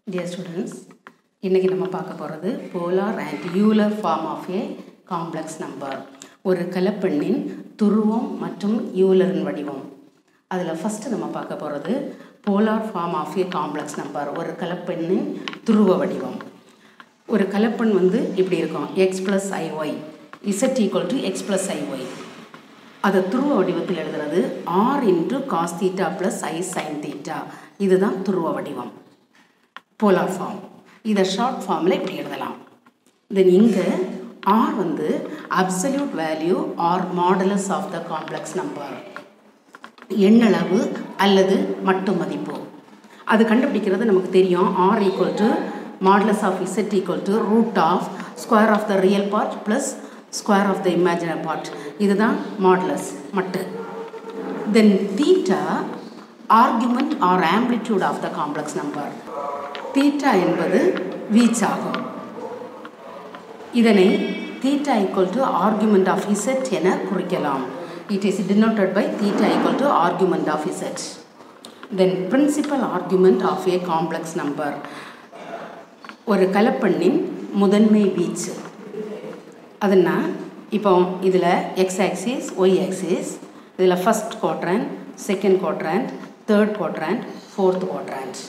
Dear students இன்றைக்கி நம்ம பார்க்க போகிறது polar and Euler form of a complex number ஒரு கலப்பெண்ணின் துருவம் மற்றும் யூலரின் வடிவம் அதில் ஃபஸ்ட்டு நம்ம பார்க்க போகிறது polar form of a complex number ஒரு கலப்பெண்ணின் துருவ வடிவம் ஒரு கலப்பெண் வந்து இப்படி இருக்கும் x plus i y z equal to X plus i y அதை துருவ வடிவத்தில் எழுதுறது R into cos theta plus ஐ சைன் தீட்டா இதுதான் துருவ வடிவம் போலார் ஃபார்ம் இதை ஷார்ட் ஃபார்மில் இப்படி எழுதலாம் தென் இங்கே ஆர் வந்து absolute value or modulus of the complex number எண்ணளவு அல்லது மட்டு மதிப்பு அது கண்டுபிடிக்கிறது நமக்கு தெரியும் r equal to modulus of z equal to root of square of the real part plus square of the imaginary part இதுதான் மாடலஸ் மட்டு then theta argument or amplitude of the complex number theta என்பது வீச்சாகும் இதனை theta equal to argument of z என குறிக்கலாம் it is denoted by theta equal to argument of z then principal argument of a complex number ஒரு கலப்பெண்ணின் முதன்மை வீச்சு அதுனா இப்போ இதில் எக்ஸ் ஆக்சிஸ் ஒய் ஆக்சிஸ் இதில் first quadrant second quadrant third quadrant fourth quadrant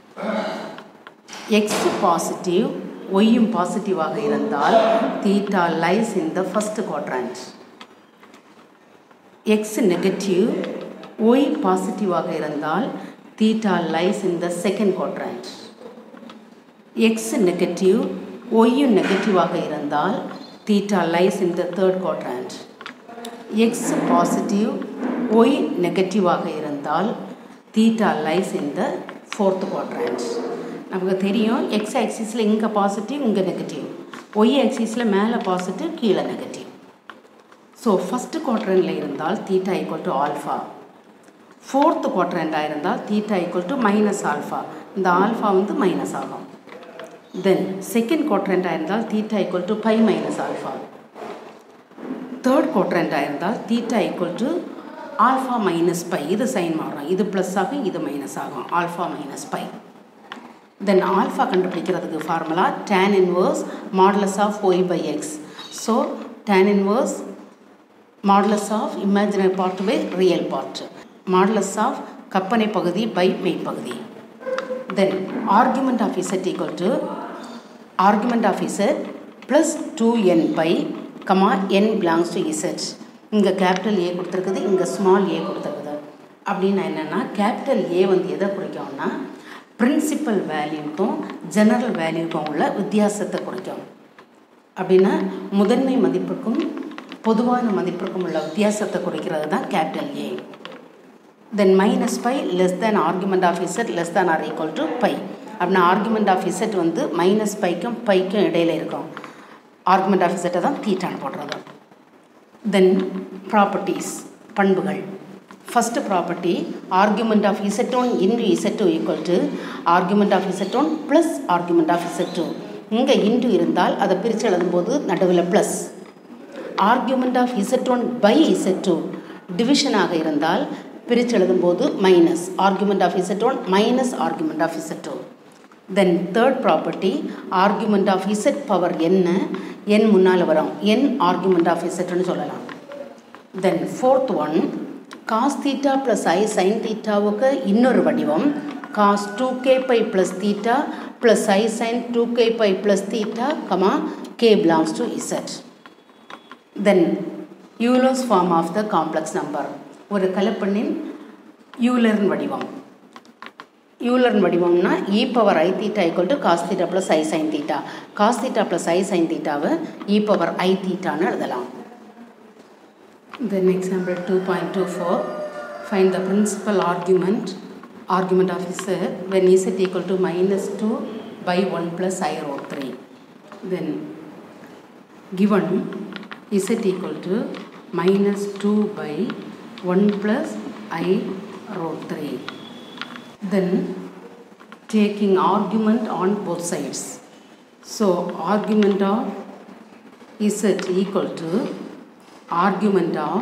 x positive ஒய்யும் பாசிட்டிவாக இருந்தால் theta lies in the first quadrant x negative y பாசிட்டிவாக இருந்தால் theta lies in the second quadrant x negative ஒய்யும் நெகட்டிவாக இருந்தால் theta lies in the third quadrant x positive y நெகட்டிவாக இருந்தால் theta lies in the fourth quadrant நமக்கு தெரியும் X ஆக்சிஸில் இங்கே பாசிட்டிவ் இங்கே நெகட்டிவ் ஒய் ஆக்சிஸில் மேலே பாசிட்டிவ் கீழே நெகட்டிவ் ஸோ ஃபஸ்ட்டு குவாட்ரண்டில் இருந்தால் theta equal to alpha fourth குவாட்ரண்டாக இருந்தால் theta equal to minus alpha இந்த ஆல்ஃபா வந்து மைனஸ் ஆகும் தென் செகண்ட் குவாட்ரண்டாக இருந்தால் theta equal to pi minus alpha third குவாட்ரண்டாக இருந்தால் theta equal to alpha minus pi இது சைன் மாறும் இது ப்ளஸ் ஆகும் இது மைனஸ் ஆகும் alpha minus pi then alpha கண்டுபிடிக்கிறதுக்கு formula tan inverse modulus of y by x so tan inverse modulus of imaginary part by real part modulus of கற்பனை பகுதி by மெய்ப்பகுதி then argument of z equal to argument of z plus two n pi comma n belongs to z இங்கே capital A கொடுத்துருக்குது இங்கே small A கொடுத்துருக்குது அப்படின்னா என்னென்னா capital A வந்து எதை குறிக்கும்னா பிரின்சிபல் வேல்யூக்கும் ஜெனரல் வேல்யூக்கும் உள்ள வித்தியாசத்தை குறிக்கும் அப்படின்னா முதன்மை மதிப்புக்கும் பொதுவான மதிப்பிற்கும் உள்ள வித்தியாசத்தை குறிக்கிறது தான் capital A then minus pi less than argument of z less than or equal to pi அப்படின்னா ஆர்குமெண்ட் ஆஃப் இசட் வந்து மைனஸ் பைக்கும் பைக்கும் இடையில இருக்கும் ஆர்குமெண்ட் ஆஃப் இசட்டை தான் தீட்டான்னு போடுறது தென் ப்ராப்பர்ட்டிஸ் பண்புகள் first property argument of z one into z two equal to argument of z one plus argument of z two இங்கே இன்டு இருந்தால் அதை பிரித்து எழுதும்போது நடுவில் plus argument of z one by Z two டிவிஷனாக இருந்தால் பிரித்து எழுதும்போது minus argument of z one minus argument of z two then third property argument of z power என்ன என் முன்னால் வரும் என் ஆர்குமெண்ட் ஆஃப் இசட்னு சொல்லலாம் then fourth one cos theta plus ஐ sine தீட்டாவுக்கு இன்னொரு வடிவம் cos two k pi plus theta plus I sine two k pi plus theta comma k belongs to z then Euler's form of the complex number ஒரு கலப்பெண்ணின் யூலர்ன் வடிவம் யூலர்ன் வடிவம்னா e power i theta equal to cos theta plus I sine theta cos theta plus I sine தீட்டாவை e power i தீட்டான்னு எழுதலாம் then example two point two four find the principal argument argument of z when z equal to minus two by one plus i root three then given z equal to minus 2 by 1 plus i rho 3 then taking argument on both sides so argument of z equal to argument of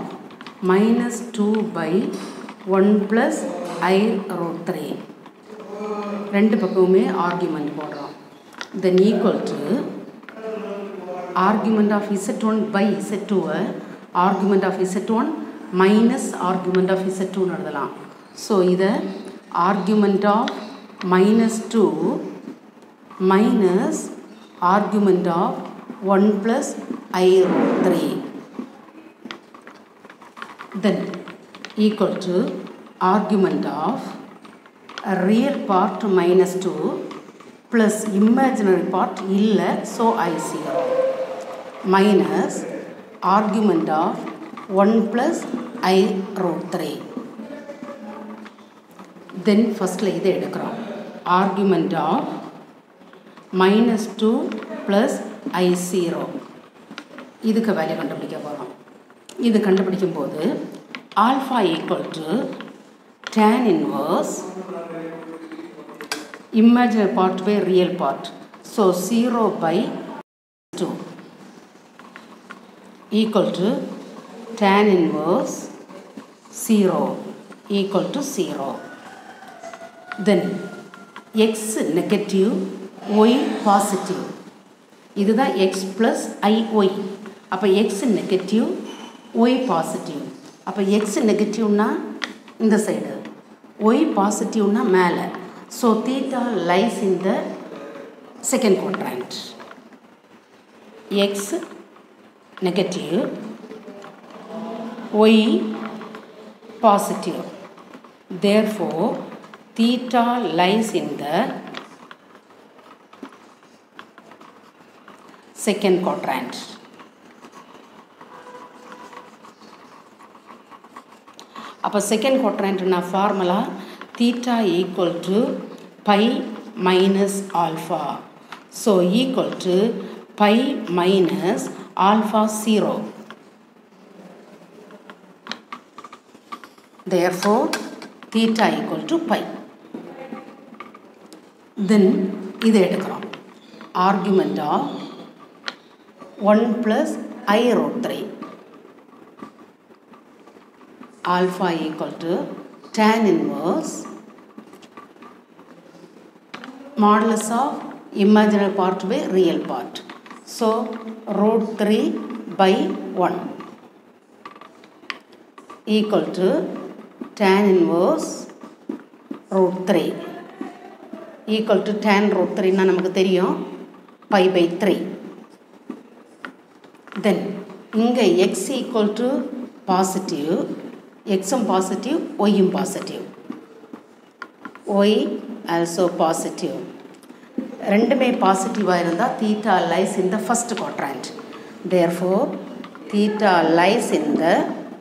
minus 2 by 1 plus i rho 3 ரெண்டு பக்கமுமே argument போடுறோம் then equal to argument of z1 by z2 argument of z1 minus argument of z2 னு எழுதலாம் so இதை argument of minus 2 minus argument of 1 plus i root 3 then equal to argument of a real part minus 2 plus imaginary part இல்லை so i 0 minus argument of 1 plus i root 3 then ஃபஸ்ட்டில் இதை எடுக்கிறோம் argument of minus 2 plus i 0 இதுக்கு value கண்டுபிடிக்க போகிறோம் இது கண்டுபிடிக்கும் போது alpha equal to tan inverse imaginary part by real part so 0 by 2 equal to tan inverse 0 equal to 0 then x negative y positive இதுதான் x plus iy அப்போ x negative y positive அப்போ x நெகட்டிவ்னா இந்த side y பாசிட்டிவ்னா மேலே so theta lies in the second quadrant x negative y positive therefore theta lies in the second quadrant அப்போ second குவாட்ரண்ட்னா formula theta equal to pi minus alpha so equal to pi minus alpha zero therefore theta equal to pi then இதை எடுக்கிறோம் argument of 1 plus i root 3 alpha equal to tan inverse modulus of imaginary part by real part. So root 3 by 1 equal to tan inverse root 3 equal to tan root 3 னா நமக்கு தெரியும் pi by 3 then இங்கே x equal to positive எக்ஸும் positive ஒய்யும் positive y also positive ரெண்டுமே பாசிட்டிவாக இருந்தால் theta lies in the first quadrant therefore theta lies in the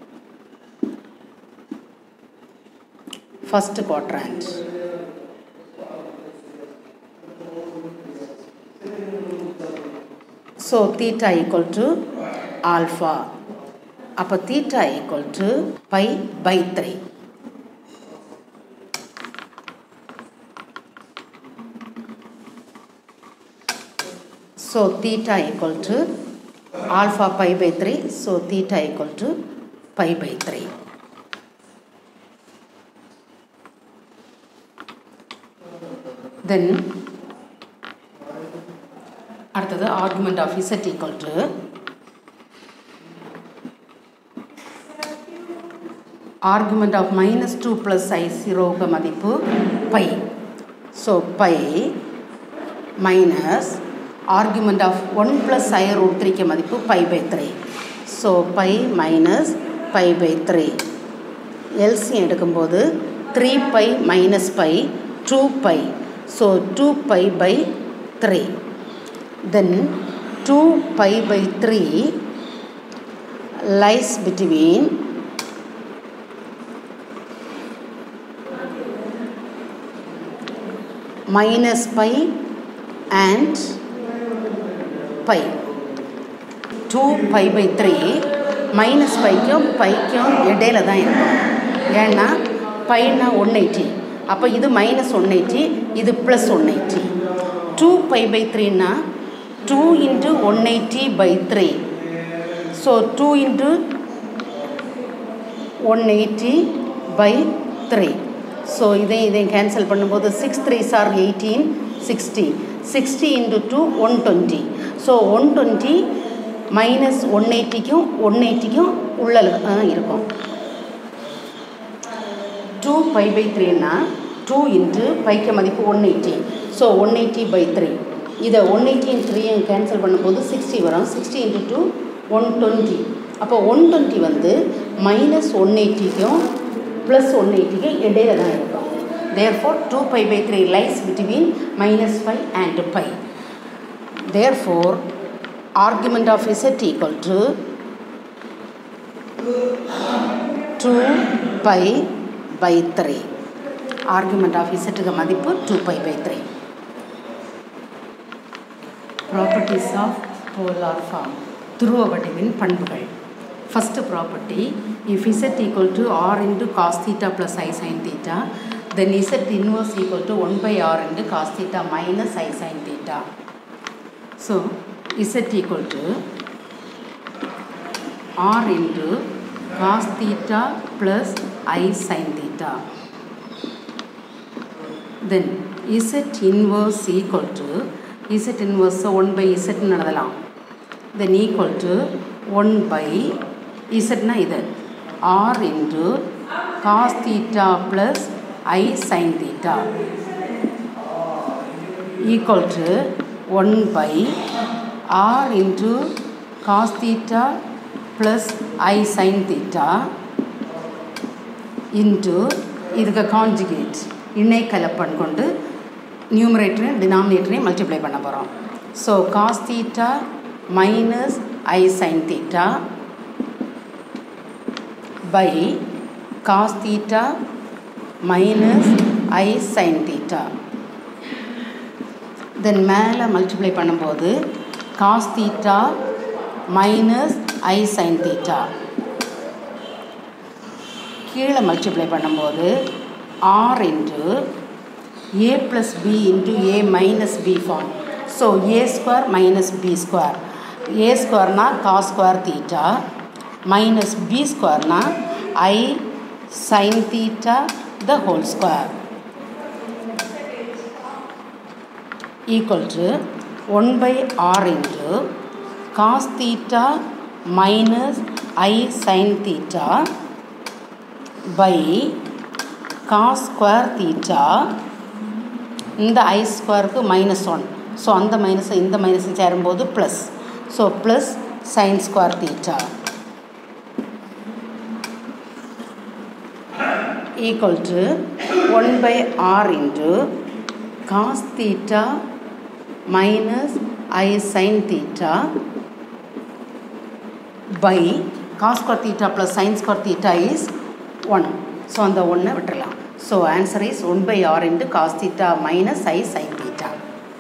first quadrant so theta equal to alpha அப்போ theta equal to pi by three so theta equal to alpha pi by three so theta equal to pi by three then அடுத்தது argument of z equal to argument of minus 2 plus i 0 க்கு மதிப்பு pi so pi minus argument of 1 plus i root 3 க்கு மதிப்பு pi by 3 so pi minus pi by 3 LCM எடுக்கும்போது 3 pi minus pi 2 pi so 2 pi by 3 then 2 pi by 3 lies between minus pi and pi 2 pi by 3 minus பைக்கும் பைக்கும் இடையில தான் இருக்கும் ஏன்னா பைனா one eighty அப்போ இது மைனஸ் ஒன் எயிட்டி இது plus one eighty two pi by த்ரீனா two into one eighty by three so two into one eighty by three so இதையும் இதையும் கேன்சல் பண்ணும்போது six three sir eighteen sixty sixty into two one twenty so one twenty minus one எயிட்டிக்கும் one எயிட்டிக்கும் உள்ள இருக்கும் two pi by த்ரீனா two into பைக்க மதிப்பு one eighty so one eighty by three இதை ஒன் எயிட்டின் த்ரீயும் கேன்சல் பண்ணும்போது சிக்ஸ்டி வரும் sixty into two one twenty அப்போ ஒன் டுவெண்ட்டி வந்து மைனஸ் ஒன் எயிட்டிக்கும் ப்ளஸ் ஒன் எயிட்டிக்கும் இடையில தான் இருக்கும் therefore two pi by three lies between minus five and pi therefore argument of z equal to two pi by three argument of இசட்டுக்கு மதிப்பு two pi by three properties of polar form துருவ வடிவின் பண்புகள் first property if z equal to r into cos theta plus I sine theta then z inverse equal to one by R into cos theta minus I sine theta so z equal to r into cos theta plus I sine theta then z inverse equal to z இன்வர்ஸை one by இசட்னு எழுதலாம் then equal to one by இசட்னா இது r into cos theta plus I sine theta equal to one by R into cos theta plus I sine theta into இதுக்கு conjugate இணை கலப்பன் கொண்டு நியூமரேட்டரையும் டினாமினேட்டரையும் மல்டிப்ளை பண்ண போகிறோம் so cos theta minus I sine theta by cos theta minus I sine theta then மேலே multiply பண்ணும்போது காஸ் தீட்டா மைனஸ் ஐ சைன் தீட்டா கீழே மல்டிப்ளை பண்ணும்போது r into a plus B into A minus B form so a square minus B square a ஸ்கொயர்னால் cos square theta minus b ஸ்கொயர்னால் i sine theta the whole square equal to one by R into cos theta minus I sine theta by cos square theta இந்த ஐ ஸ்கொயருக்கு minus one so அந்த மைனஸை இந்த மைனஸை சேரும்போது plus so plus sine square theta equal to one by R into cos theta minus I sine theta by cos square theta plus sine square theta is one so அந்த ஒன்றை விட்டுறலாம் so answer is one by R into cos theta minus I sine theta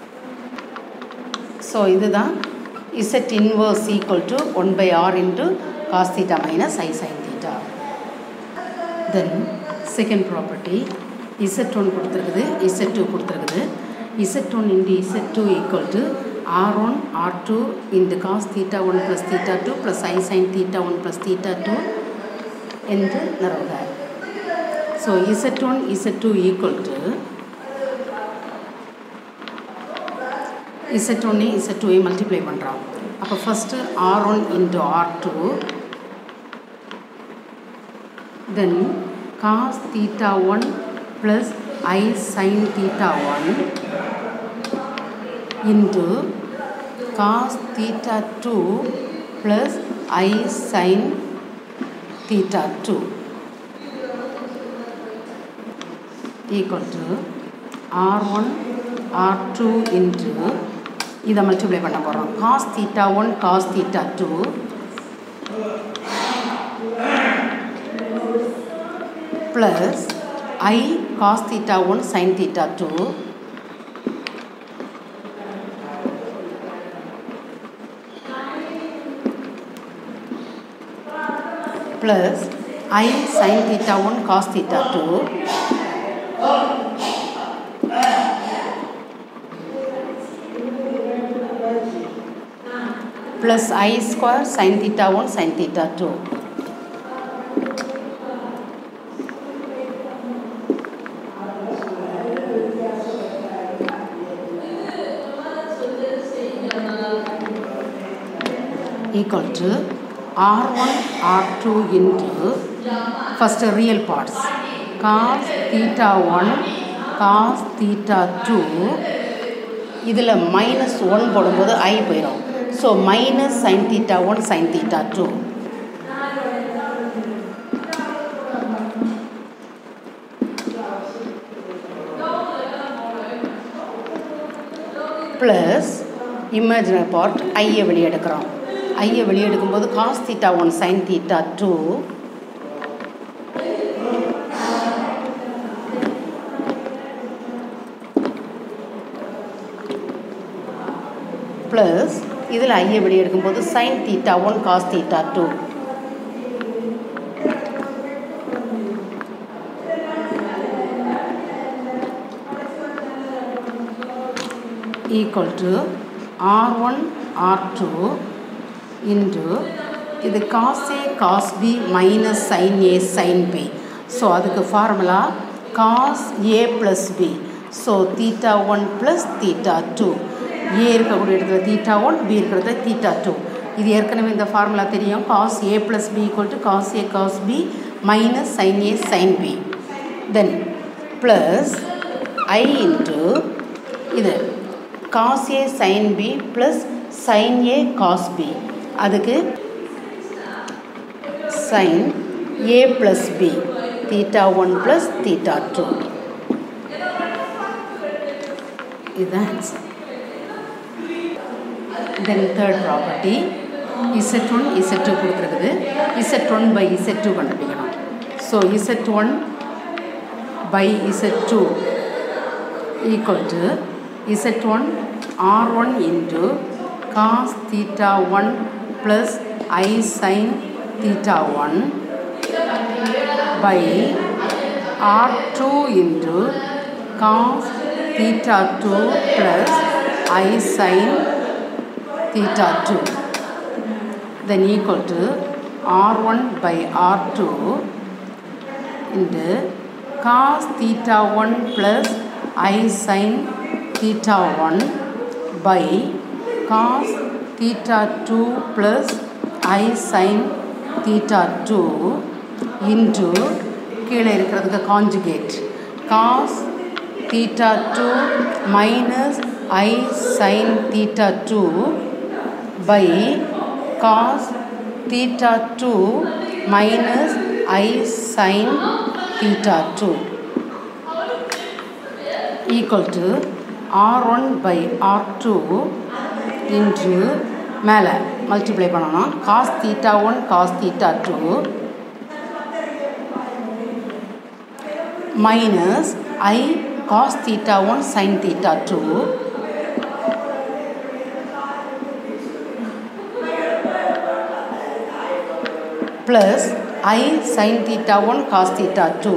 so இதுதான் Z inverse equal to one by R into cos theta minus I sine theta then second property Z one கொடுத்துருக்குது Z two கொடுத்துருக்குது Z one into Z two equal to R one R two into cos theta one plus theta two plus I sine theta one plus theta two என்று நிறுவுக so Z one Z two equal to Z ஒன்னே Z டூவை multiply பண்ணுறோம் அப்போ first R one into R two then cos theta one plus I sine theta one into cos theta two plus I sine theta 2 equal to r1 r2 into இதை multiply பண்ண போகிறோம் cos theta one cos theta two plus I cos theta one sine theta two plus i sin theta 1 cos theta 2 plus i square sin theta 1 sin theta 2 equal to r1 r2 into first real parts cos theta 1 cos theta 2 இதில் minus one போடும்போது I போயிடும் so minus sine theta one sine theta two plus imaginary part ஐயை வெளியே எடுக்கிறோம் ஐயை வெளியே எடுக்கும்போது cos theta one sine theta two plus இதில் ஐயை வெளியே எடுக்கும்போது sine theta one cos theta two equal to r1 r2 into இது cos a cos b minus sin a sin b so அதுக்கு formula cos a plus b so theta one plus theta two A இருக்கக்கூடிய இடத்துல theta one B இருக்கிறது theta two இது ஏற்கனவே இந்த formula தெரியும் cos A plus B equal to cos A cos B minus sine A sine B then plus I into இது cos A sine B plus sine A cos B அதுக்கு sine A plus B theta one plus theta two இதுதான் answer then third property Z one Z two கொடுத்துருக்குது Z one by Z two கண்டுபிடிக்கணும் so Z one by Z two equal to Z one R one into cos theta one plus I sine theta one by R two into cos theta 2 plus i sin theta 2 then equal to r1 by r2 into cos theta 1 plus i sin theta 1 by cos theta 2 plus i sin theta 2 into கீழே இருக்கிறதுக்கு conjugate cos theta 2 minus i sin theta 2 by cos theta 2 minus i sin theta 2 equal to r1 by r2 into மேலே multiply பண்ணணும் cos theta one cos theta two minus I cos theta 1 sin theta 2 plus i sin theta 1 cos theta 2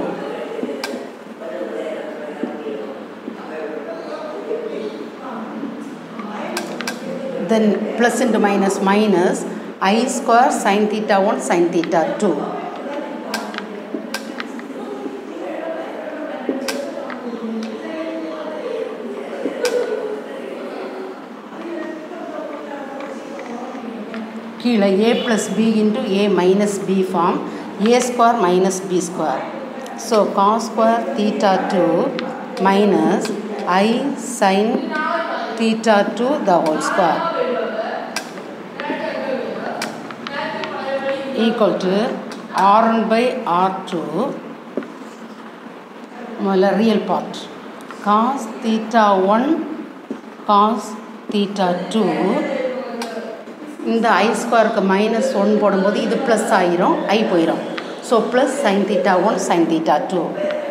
then plus into minus minus i square sin theta 1 sin theta 2 கீழே A plus B into A minus B form A square minus B square so cos square theta two minus I sine theta two the whole square equal to R one by R two முதல்ல real part cos theta one cos theta two இந்த ஐ ஸ்கொயருக்கு minus one போடும்போது இது plus ஆயிரும் I போயிடும் so plus sine theta one sine theta two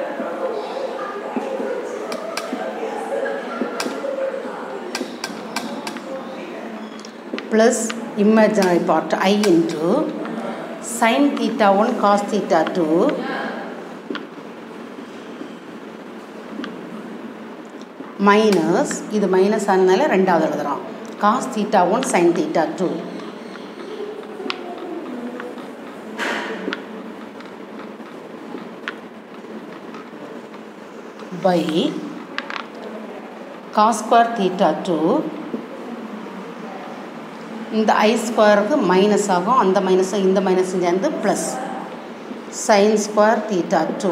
plus imaginary part I into sine theta one cos theta two minus இது minus ஆனதுனால ரெண்டாவது எழுதுகிறோம் cos theta one sine theta two by cos square theta two இந்த ஐ ஸ்கொயருக்கு minus ஆகும் அந்த மைனஸும் இந்த மைனஸும் சேர்ந்து plus sine square theta two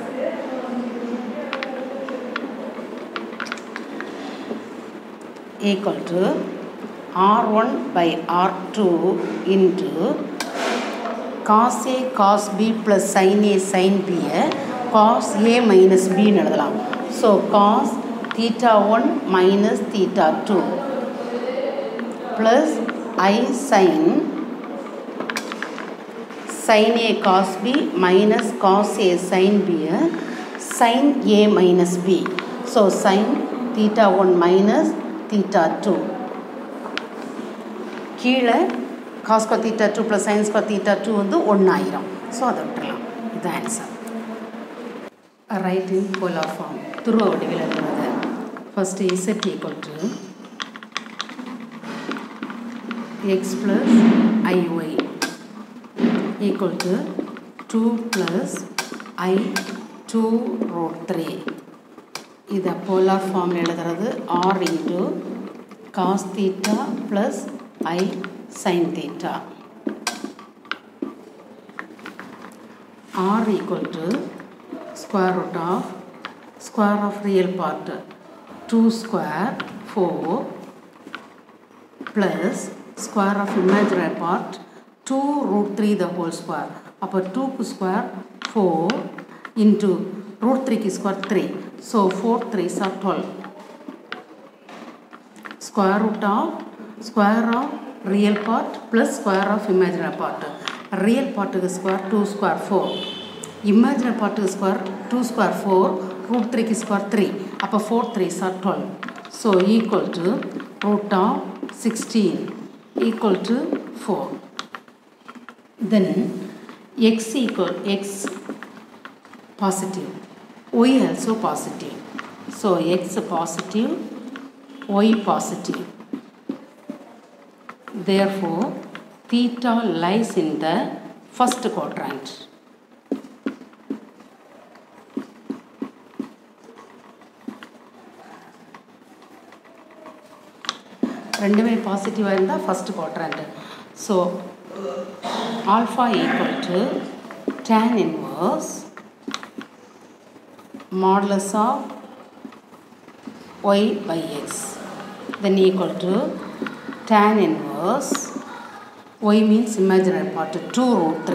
equal to r1 by r2 into cos a cos b plus sin a sin b cos a minus b ன்னு எழுதலாம் so cos theta 1 minus theta 2 plus i sin sin a cos b minus cos a sin b sin a minus b so sin theta 1 minus theta 2 கீழே cos square theta two plus sine square theta two வந்து ஒன்றாயிரம் so அதை விட்டுறலாம் இது answer right in polar form துருவ வடிவில் எழுதுவது first Z equal to X plus I Y equal to two plus I two root three இதை போலார் ஃபார்மில் எழுதுறது R into cos theta plus I sine theta R equal to square root of square of real part two square four plus square of imaginary part two root three the whole square அப்போ டூக்கு square four into root 3 ki square 3 so 4 3s are 12 square root of square of real part plus square of imaginary part real part is square 2 square 4 imaginary part is square 2 square 4 root 3 ki square 3 அப்போ 4 3s are 12 so equal to root of 16 equal to 4 then x equal x positive y also positive so x positive y positive therefore theta lies in the first quadrant ரெண்டுமே பாசிட்டிவாக இருந்தால் first quadrant so alpha equal to tan inverse modulus of y by x then equal to tan inverse y means imaginary part 2 root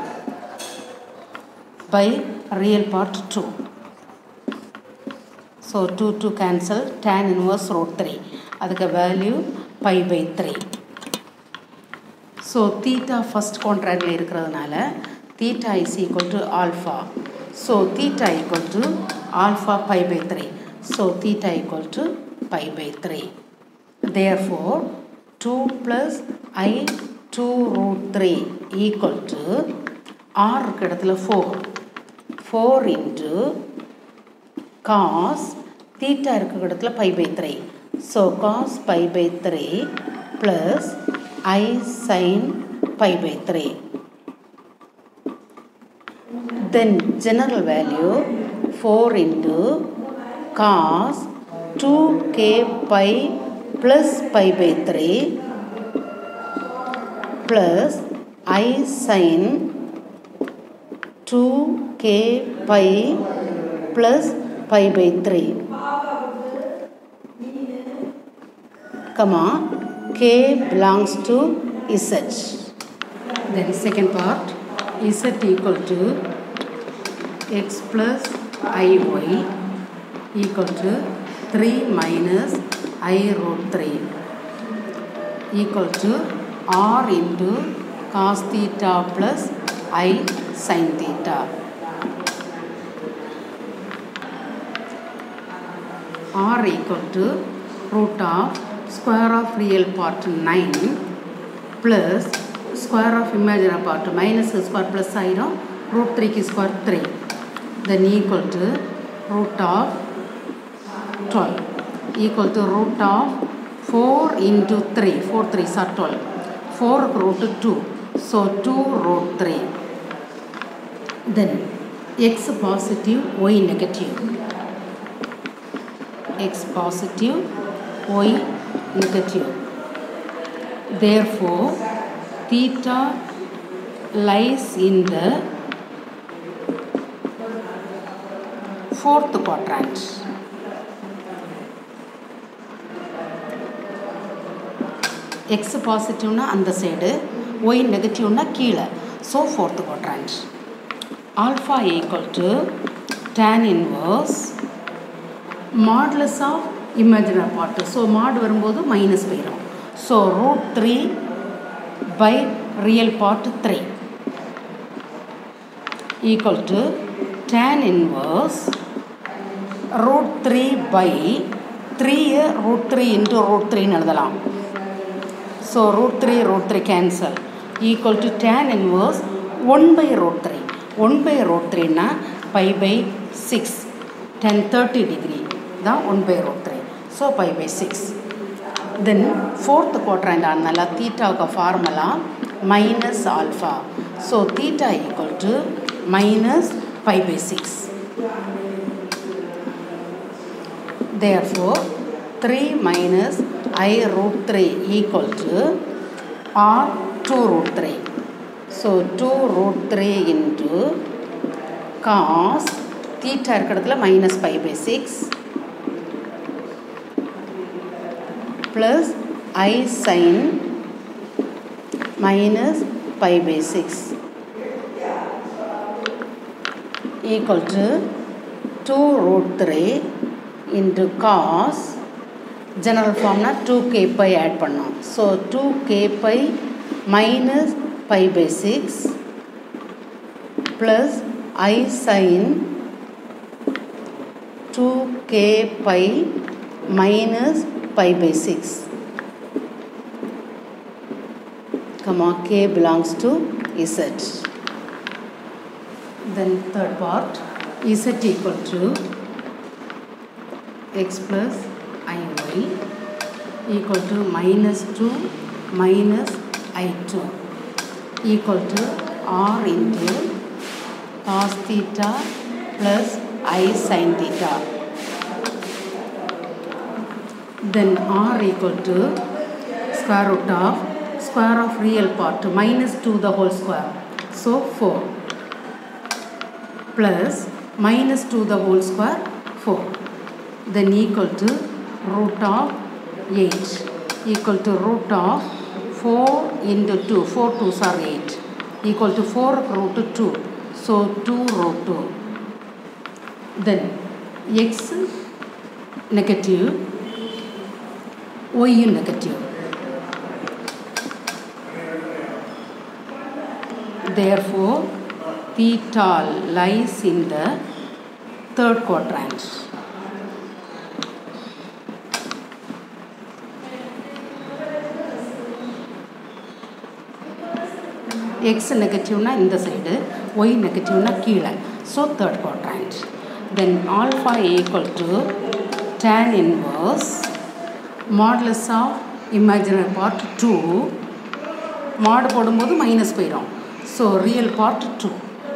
3 by real part 2 so 2 2 cancel tan inverse root 3 அதுக்கு value pi by three so theta first கான்ட்ராக்டில் இருக்கிறதுனால theta is equal to alpha So theta equal to alpha pi by 3. So theta equal to pi by 3. Therefore 2 plus i 2 root 3 equal to r இடத்துல 4. 4 into cos theta இருக்க இடத்துல pi by 3. So cos pi by 3 plus i sin pi by 3. then general value 4 into cos 2k pi plus pi by 3 plus i sin 2k pi plus pi by 3 comma k belongs to z then second part z equal to x plus iy equal to 3 minus i root 3 equal to r into cos theta plus i sin theta. r equal to root of square of real part 9 plus square of imaginary part minus square plus ஆயிடும் root 3 க்கு square 3 then equal to root of 12 equal to root of 4 into 3 4 3 are 12 4 root 2 so 2 root 3 then x positive y negative x positive y negative therefore theta lies in the fourth quadrant X பாசிட்டிவ்னா அந்த side Y நெகட்டிவ்னா கீழே so fourth quadrant alpha equal to tan inverse modulus of imaginary part so mod வரும்போது மைனஸ் போயிடும் so root three by real part three equal to tan inverse root three by த்ரீயை root three into root த்ரீன்னு எழுதலாம் so root three root three cancel equal to tan inverse one by root three one by root த்ரீனா pi by six ten thirty degree தான் one by root three so pi by six then fourth quadrant அதனால தீட்டாவுக்கு formula minus alpha so theta equal to minus pi by six therefore 3 minus i root 3 equal to r 2 root 3 so 2 root 3 into cos theta இருக்கிறதுல minus pi by 6 plus i sin minus pi by 6 equal to 2 root 3 into cos general formனா 2k pi add பண்ணோம் so 2k pi minus pi by 6 plus i sin 2k pi minus pi by 6 comma k belongs to z then third part z equal to x plus iy equal to minus 2 minus i2 equal to r into cos theta plus i sin theta then r equal to square root of square of real part minus 2 the whole square so 4 plus minus 2 the whole square 4 then equal to root of 8 equal to root of 4 into 2 4 2s are 8 equal to 4 root 2 so 2 root 2 then x negative y negative therefore theta lies in the third quadrant X நெகட்டிவ்னா இந்த side Y நெகட்டிவ்னா கீழே so third quadrant then alpha equal to tan inverse modulus of imaginary part two mod போடும்போது minus போயிடும் so real part two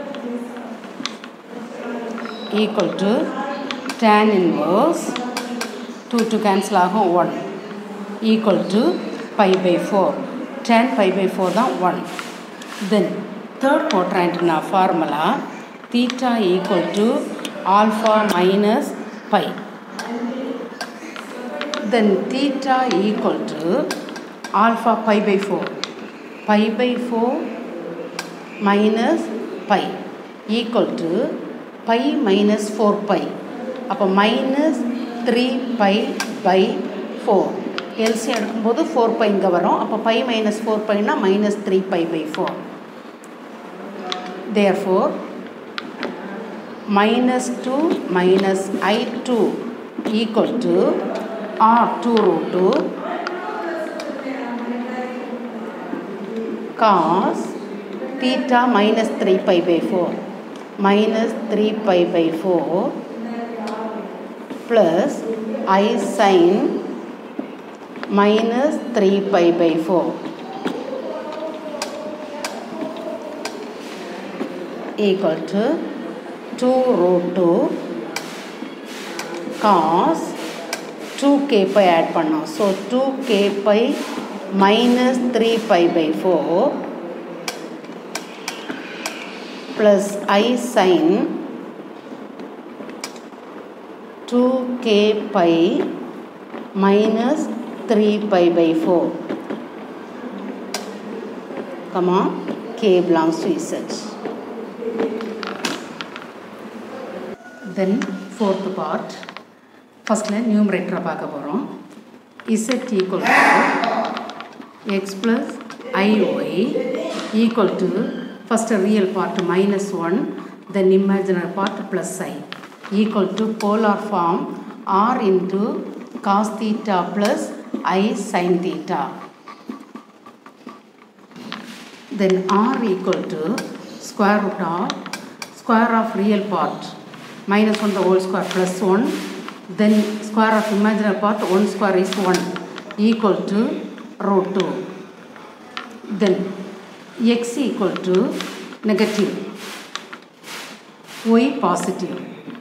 equal to tan inverse two two cancel ஆகும் one equal to pi by four tan pi by four தான் one then third quadrant na formula theta equal to alpha minus pi then theta equal to alpha pi by 4 pi by 4 minus pi equal to pi minus 4 pi அப்போ minus three pi by four LC எடுக்கும்போது four pi இங்கே வரும் அப்போ pi minus four பைனா minus three pi by four therefore minus 2 minus i2 equal to r2 root 2 cos theta minus 3 pi by 4 minus 3 pi by 4 plus i sin minus 3 pi by 4 equal to 2 root 2 cos 2k pi add பண்ணோம் so 2k pi minus 3 pi by 4 plus i sin 2k pi minus 3 pi by 4 comma k belongs to z then fourth part ஃபஸ்ட்டில் நியூமரேட்டரை பார்க்க போகிறோம் Z equal to X plus I Y equal to first real part minus one then imaginary part plus I equal to polar form R into cos theta plus I sine theta then r equal to square root of square of real part minus 1 the whole square plus 1 then square of imaginary part 1 square is 1 equal to root 2 then x equal to negative y positive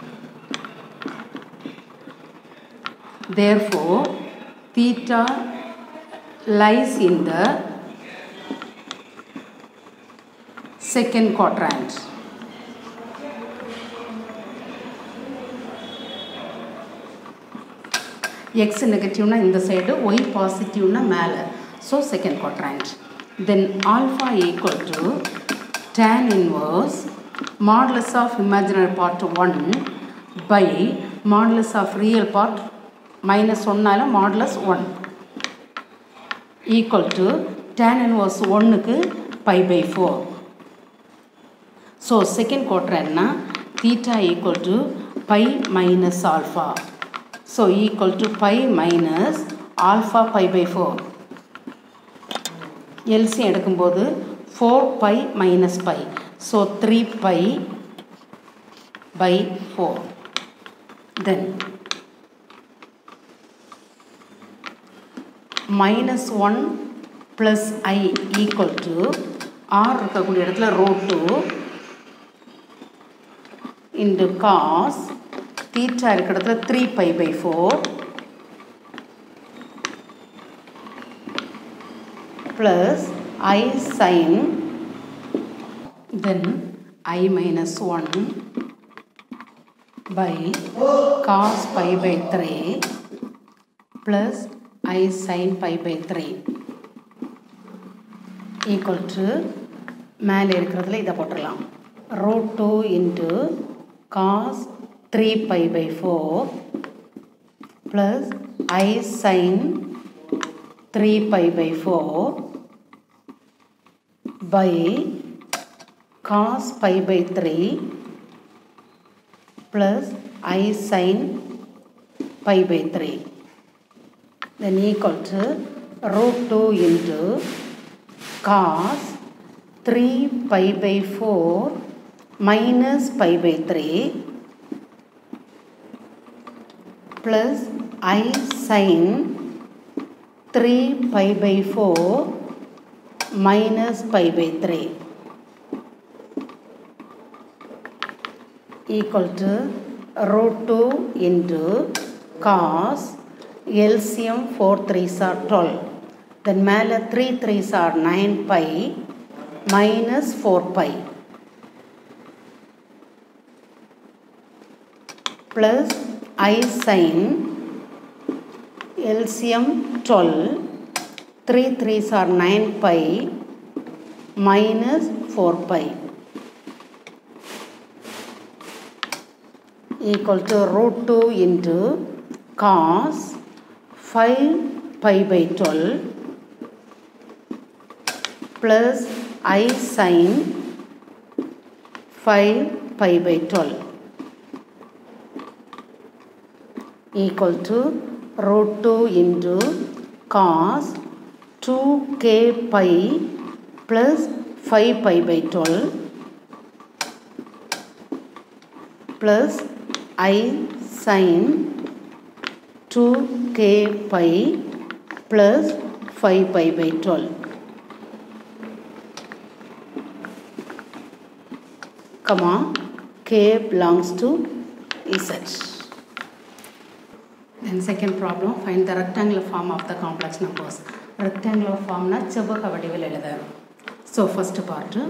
therefore theta lies in the second quadrant. X நெகட்டிவ்னா இந்த side Y பாசிட்டிவ்னா மேலே so second quadrant then alpha equal to tan inverse modulus of imaginary part one by modulus of real part minus ஒன்னால modulus one equal to tan inverse ஒன்றுக்கு pi by four so second குவாட்ரண்ட்னா theta equal to pi minus alpha so equal to pi minus alpha pi by four LC எடுக்கும்போது four pi minus pi so three pi by four then minus one plus I equal to R இருக்கக்கூடிய இடத்துல root two into cos theta இருக்கிற இடத்துல three pi by four plus I sine then I minus one by cos pi by three plus I sine pi by three equal to மேலே இருக்கிறதுல இதை போட்டுடலாம் root 2 into cos 3 pi by 4 plus i sin 3 pi by 4 by cos pi by 3 plus i sin pi by 3 then equal to root 2 into cos 3 pi by 4 minus pi by 3 plus i sin 3 pi by 4 minus pi by 3 equal to root 2 into cos LCM 4 3s are 12 then மேலே 3 3s are 9 pi minus 4 pi plus i sin LCM 12 3 3s are 9 pi minus 4 pi equal to root 2 into cos 5 pi by 12 plus i sin 5 pi by 12 equal to root 2 into cos 2k pi plus 5 pi by 12 plus i sin 2k pi plus 5 pi by 12 comma k belongs to z then second problem find the rectangular form of the complex numbers rectangular ஃபார்ம்னா செவ்வக வடிவில் எழுத so first part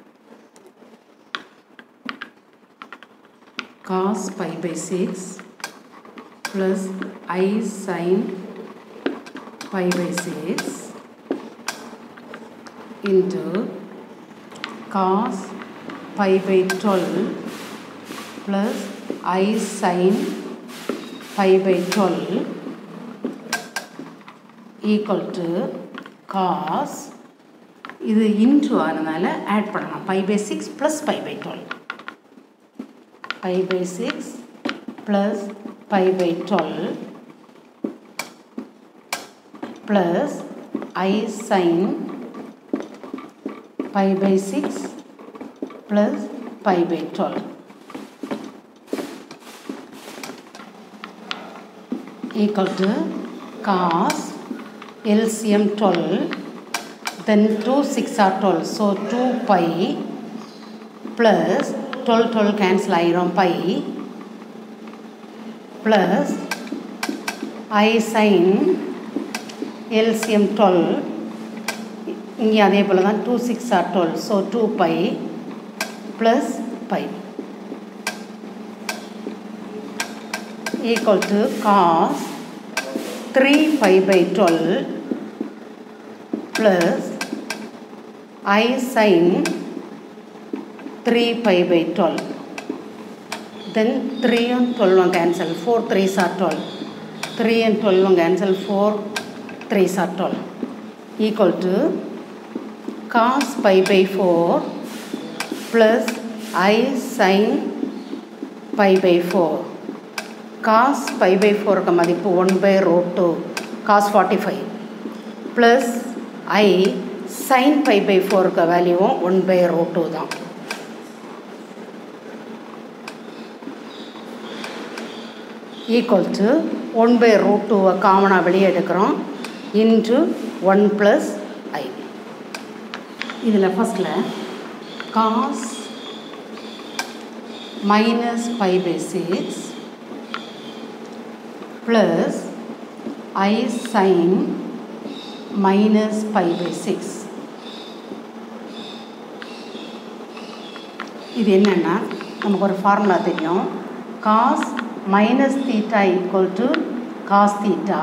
cos pi by 6 plus i sin pi by 6 into cos pi by 12 plus i sin pi by 12 equal to cos இது இன்ட்ரு ஆனதுனால add பண்ணலாம் pi by six plus pi by twelve pi by 6 plus pi by 12 plus i sin pi by 6 plus pi by 12 equal to cos LCM 12 then 2 6 are 12 so 2 pi plus 12 12 cancel ஆயிரும் pi plus i sin LCM 12 இங்கே அதே போல் தான் 2 6 are 12 so 2 pi plus pi equal to cos 3 pi by 12 plus i sin 3 pi by 12 then 3 and 12 one cancel 4 3s are 12 3 and 12 one cancel 4 3s are 12 equal to cos pi by 4 plus i sin pi by 4 cos pi by 4 க்கு மதிப்பு 1 by root 2 cos 45 plus i sin pi by 4 க்கு வேல்யூவும் 1 by root 2 தான் equal to one by root டூவை காமனாக வெளியே எடுக்கிறோம் into one plus I இதில் ஃபஸ்ட்டில் cos minus five pi six plus ஐ sine minus five pi six இது என்னென்னா நமக்கு ஒரு ஃபார்முலா தெரியும் cos minus theta equal to cos theta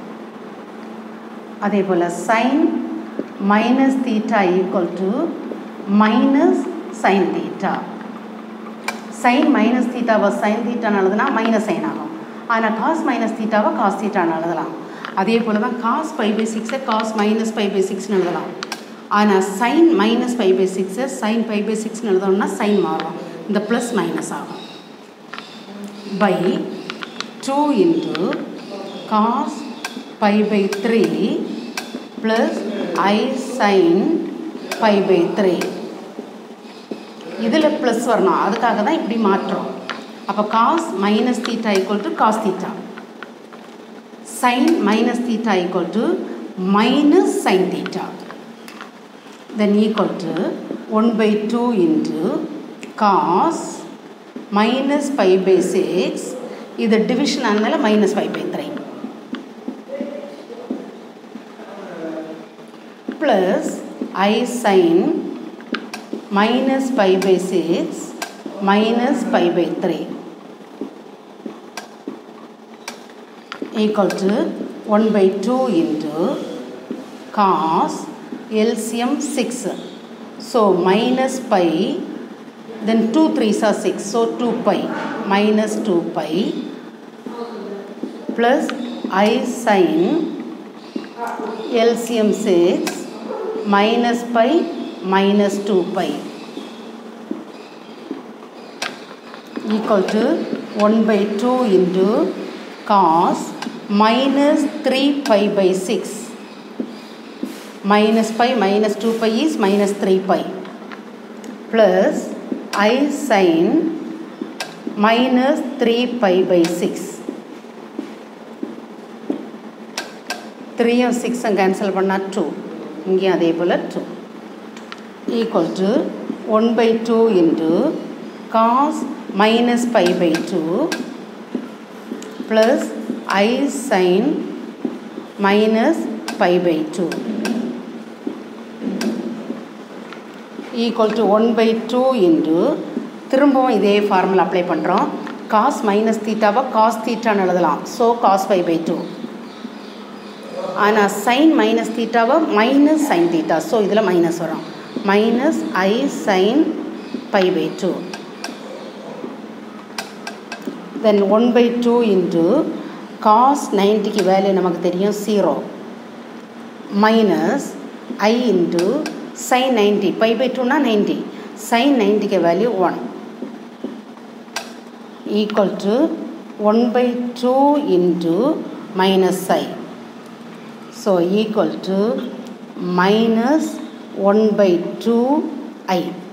அதே போல் sine minus theta equal to minus sine theta sine minus தீட்டாவை சைன் தீட்டான்னு எழுதுனா மைனஸ் சைன் ஆகும் ஆனால் காஸ் மைனஸ் தீட்டாவை காஸ் தீட்டான்னு எழுதலாம் அதே போல் தான் காஸ் ஃபைவ் பை சிக்ஸை காஸ் மைனஸ் ஃபைவ் பை சிக்ஸ்னு எழுதலாம் ஆனால் சைன் மைனஸ் ஃபைவ் பை சிக்ஸை சைன் ஃபைவ் பை சிக்ஸ்னு எழுதணும்னா சைன் மாறும் இந்த ப்ளஸ் மைனஸ் ஆகும் by 2 into cos pi by 3 plus i sin pi by 3 இதில் ப்ளஸ் வரணும் அதுக்காக தான் இப்படி மாற்றோம் அப்போ cos minus theta equal to cos theta sine minus theta equal to minus sine theta then equal to one by two into cos minus five pi six இது division ஆனதால minus five pi three plus I sine minus five pi six minus five pi three equal to one by two into cos LCM six so minus pi then 2 3s are 6 so 2 pi minus 2 pi plus i sin LCM 6 minus pi minus 2 pi equal to 1 by 2 into cos minus 3 pi by 6 minus pi minus 2 pi is minus 3 pi plus i sin minus 3 pi by 6 த்ரீயும் சிக்ஸும் cancel பண்ணால் two இங்கேயும் அதே போல் two equal to one by two into cos minus pi by two plus I sine minus pi by two equal to one by two into திரும்பவும் இதே formula apply பண்ணுறோம் cos minus தீட்டாவை cos தீட்டான்னு எழுதலாம் so cos pi by two ஆனால் sine minus தீட்டாவை minus sine theta so இதில் minus வரும் minus I sine pi by two then one by two into cos நைன்ட்டிக்கு value நமக்கு தெரியும் zero minus i into sine ninety by by டூனா ninety sine நைன்ட்டிக்கு value one equal to one by two into minus i so equal to minus one by two I